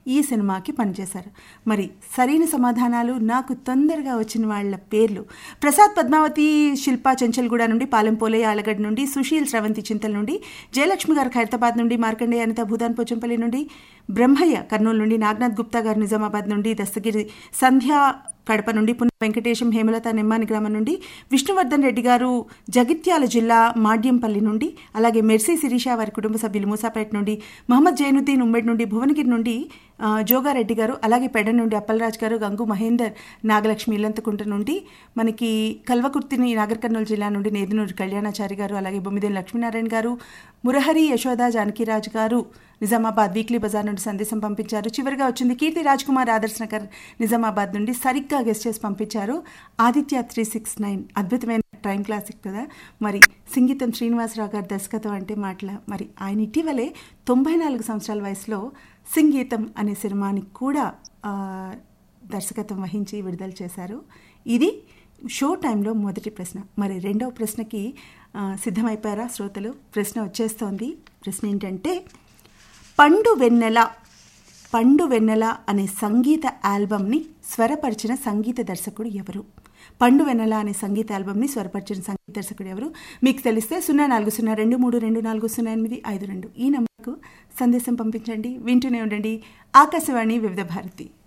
ఈ సినిమాకి పనిచేశారు మరి సరైన సమాధానాలు నాకు తొందరగా వచ్చిన వాళ్ళ పేర్లు ప్రసాద్ పద్మావతి శిల్పా చెంచల్గూడ నుండి పాలెం పోలే ఆలగడ్ నుండి సుశీల్ స్రవంతి చింతల నుండి జయలక్ష్మి గారు ఖైరతాబాద్ నుండి మార్కండే అనిత భూదాన్ పోచంపల్లి నుండి బ్రహ్మయ్య కర్నూలు నుండి నాగనాథ్ గుప్తా గారు నిజామాబాద్ నుండి దస్తగిరి సంధ్య కడప నుండి పున్న వెంకటేశం హేమలత నిమ్మాని గ్రామం నుండి విష్ణువర్ధన్ రెడ్డి గారు జగిత్యాల జిల్లా మాడ్యంపల్లి నుండి అలాగే మెర్సీ శిరీష వారి కుటుంబ సభ్యులు మూసాపేట నుండి మహమ్మద్ జైనుద్దీన్ ఉమ్మడి నుండి భువనగిరి నుండి ఆ, జోగారెడ్డి గారు అలాగే పెడ నుండి అప్పలరాజ్ గారు గంగు మహేందర్ నాగలక్ష్మి ఇల్లంతకుంట నుండి మనకి కల్వకుర్తిని నాగర్ కర్నూలు జిల్లా నుండి నేదునూరు కళ్యాణాచారి గారు అలాగే బొమ్మిదేని లక్ష్మీనారాయణ గారు మురహరి యశోద జానకిరాజ్ గారు నిజామాబాద్ వీక్లీ బజార్ నుండి సందేశం పంపించారు చివరిగా వచ్చింది కీర్తి రాజ్ కుమార్ ఆదర్శ్ నగర్ నిజామాబాద్ నుండి సరిగ్గా గెస్ట్ చేసి పంపించారు ఆదిత్య త్రీ సిక్స్ నైన్ అద్భుతమైన టైం క్లాసిక్ కదా మరి సంగీతం శ్రీనివాసరావు గారి దర్శకత్వం అంటే మాటల మరి ఆయన ఇటీవలే తొంభై నాలుగు సంవత్సరాల వయసులో సంగీతం అనే సినిమాని కూడా ఆ, దర్శకత్వం వహించి విడుదల చేశారు ఇది షో టైంలో మొదటి ప్రశ్న మరి రెండవ ప్రశ్నకి ఆ, సిద్ధమైపోయారా శ్రోతలు ప్రశ్న వచ్చేస్తోంది ప్రశ్న ఏంటంటే పండు వెన్నెల పండు వెన్నెల అనే సంగీత ఆల్బమ్ని స్వరపరిచిన సంగీత దర్శకుడు ఎవరు పండు వెన్నెల అనే సంగీత ఆల్బమ్ని స్వరపరిచిన సంగీత దర్శకుడు ఎవరు మీకు తెలిస్తే సున్నా నాలుగు సున్నా రెండు మూడు రెండు నాలుగు సున్నా ఎనిమిది ఐదు రెండు ఈ నంబర్కు సందేశం పంపించండి వింటూనే ఉండండి ఆకాశవాణి వివిధ భారతి